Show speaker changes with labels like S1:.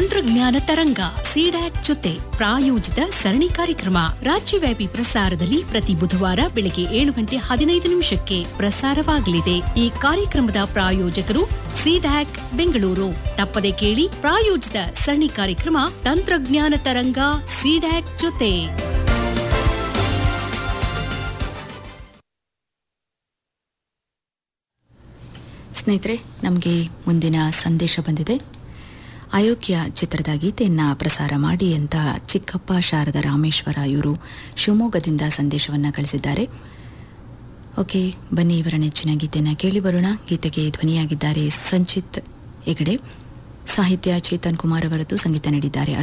S1: ತಂತ್ರಜ್ಞಾನ ತರಂಗ ಸಿಡ್ಯಾಕ್ ಜೊತೆ ಪ್ರಾಯೋಜಿತ ಸರಣಿ ಕಾರ್ಯಕ್ರಮ ರಾಜ್ಯವ್ಯಾಪಿ ಪ್ರಸಾರದಲ್ಲಿ ಪ್ರತಿ ಬುಧವಾರ ಬೆಳಗ್ಗೆ ಏಳು ಗಂಟೆ ಹದಿನೈದು ನಿಮಿಷಕ್ಕೆ ಪ್ರಸಾರವಾಗಲಿದೆ ಈ ಕಾರ್ಯಕ್ರಮದ ಪ್ರಾಯೋಜಕರು ಸಿಡ್ಯಾಕ್ ಬೆಂಗಳೂರು ತಪ್ಪದೆ ಕೇಳಿ ಪ್ರಾಯೋಜಿತ ಸರಣಿ ಕಾರ್ಯಕ್ರಮ ತಂತ್ರಜ್ಞಾನ ತರಂಗ ಸಿಡ್ಯಾಕ್ ಜೊತೆ
S2: ಸ್ನೇಹಿತರೆ ನಮಗೆ ಮುಂದಿನ ಸಂದೇಶ ಬಂದಿದೆ ಅಯೋಗ್ಯ ಚಿತ್ರದ ಗೀತೆಯನ್ನು ಪ್ರಸಾರ ಮಾಡಿ ಅಂತ ಚಿಕ್ಕಪ್ಪ ಶಾರದ ರಾಮೇಶ್ವರ ಇವರು ಶಿವಮೊಗ್ಗದಿಂದ ಸಂದೇಶವನ್ನು ಕಳಿಸಿದ್ದಾರೆ ಓಕೆ ಬನ್ನಿ ಇವರ ನೆಚ್ಚಿನ ಗೀತೆಯನ್ನು ಕೇಳಿ ಬರೋಣ ಗೀತೆಗೆ ಧ್ವನಿಯಾಗಿದ್ದಾರೆ ಸಂಚಿತ್ ಹೆಗಡೆ ಸಾಹಿತ್ಯ ಚೇತನ್ ಕುಮಾರ್ ಅವರದ್ದು ಸಂಗೀತ ನೀಡಿದ್ದಾರೆ